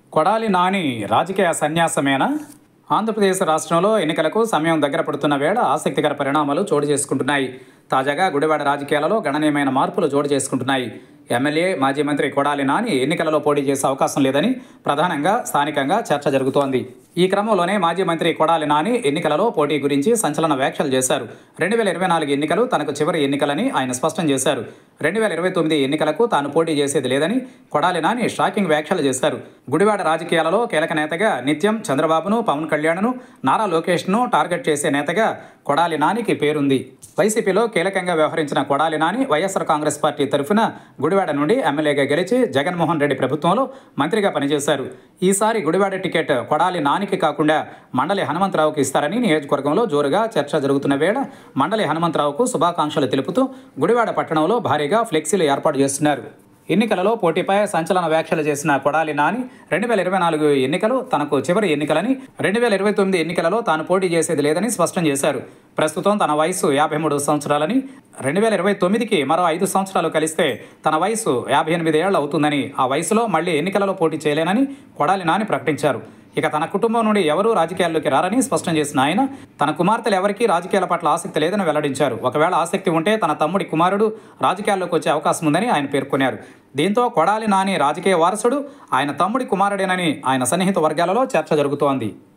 కొడాలి నాని రాజకీయ సన్యాసమేనా ఆంధ్రప్రదేశ్ రాష్ట్రంలో ఎన్నికలకు సమయం దగ్గర పడుతున్న వేళ ఆసక్తికర పరిణామాలు చోటు చేసుకుంటున్నాయి తాజాగా గుడివాడ రాజకీయాలలో గణనీయమైన మార్పులు చోటు చేసుకుంటున్నాయి ఎమ్మెల్యే మాజీ మంత్రి కొడాలి నాని ఎన్నికలలో పోటీ చేసే అవకాశం లేదని ప్రధానంగా స్థానికంగా చర్చ జరుగుతోంది ఈ క్రమంలోనే మాజీ మంత్రి కొడాలి నాని ఎన్నికలలో పోటీ గురించి సంచలన వ్యాఖ్యలు చేశారు రెండు వేల ఇరవై నాలుగు ఎన్నికలు తనకు చివరి ఎన్నికలని ఆయన స్పష్టం చేశారు రెండు వేల ఇరవై తొమ్మిది ఎన్నికలకు తాను పోటీ చేసేది లేదని కొడాలి నాని షాకింగ్ వ్యాఖ్యలు చేశారు గుడివాడ రాజకీయాలలో కీలక నేతగా నిత్యం చంద్రబాబును పవన్ కళ్యాణ్ను నారా లోకేష్ను టార్గెట్ చేసే నేతగా కొడాలి నానికి పేరుంది వైసీపీలో కీలకంగా వ్యవహరించిన Kodali Nani YSR Congress party తరఫున గుడివాడ నుండి ఎమ్మెల్యేగా గెలిచి జగన్మోహన్ రెడ్డి ప్రభుత్వంలో మంత్రిగా పనిచేశారు ఈసారి గుడివాడ టికెట్ కొడాలి నానికి కాకుండా మండలి హనుమంతరావుకి ఇస్తారని నియోజకవర్గంలో జోరుగా చర్చ జరుగుతున్న వేళ మండలి హనుమంతరావుకు శుభాకాంక్షలు తెలుపుతూ గుడివాడ పట్టణంలో భారీగా ఫ్లెక్సీలు ఏర్పాటు చేస్తున్నారు ఎన్నికలలో పోటీపై సంచలన వ్యాఖ్యలు చేసిన కొడాలి నాని రెండు వేల ఇరవై నాలుగు ఎన్నికలు తనకు చివరి ఎన్నికలని రెండు వేల ఇరవై తొమ్మిది ఎన్నికలలో తాను పోటీ చేసేది లేదని స్పష్టం చేశారు ప్రస్తుతం తన వయసు యాభై మూడు సంవత్సరాలని రెండు వేల ఇరవై తొమ్మిదికి మరో ఐదు సంవత్సరాలు కలిస్తే తన వయసు యాభై ఎనిమిది ఏళ్ళు అవుతుందని ఆ వయసులో మళ్ళీ ఎన్నికలలో పోటీ చేయలేనని కొడాలి నాని ప్రకటించారు ఇక తన కుటుంబం నుండి ఎవరూ రాజకీయాల్లోకి రారని స్పష్టం చేసిన ఆయన తన కుమార్తెలు ఎవరికీ రాజకీయాల పట్ల ఆసక్తి లేదని వెల్లడించారు ఒకవేళ ఆసక్తి ఉంటే తన తమ్ముడి కుమారుడు రాజకీయాల్లోకి వచ్చే అవకాశం ఉందని ఆయన పేర్కొన్నారు దీంతో కొడాలి నాని రాజకీయ వారసుడు ఆయన తమ్ముడి కుమారుడేనని ఆయన సన్నిహిత వర్గాలలో చర్చ జరుగుతోంది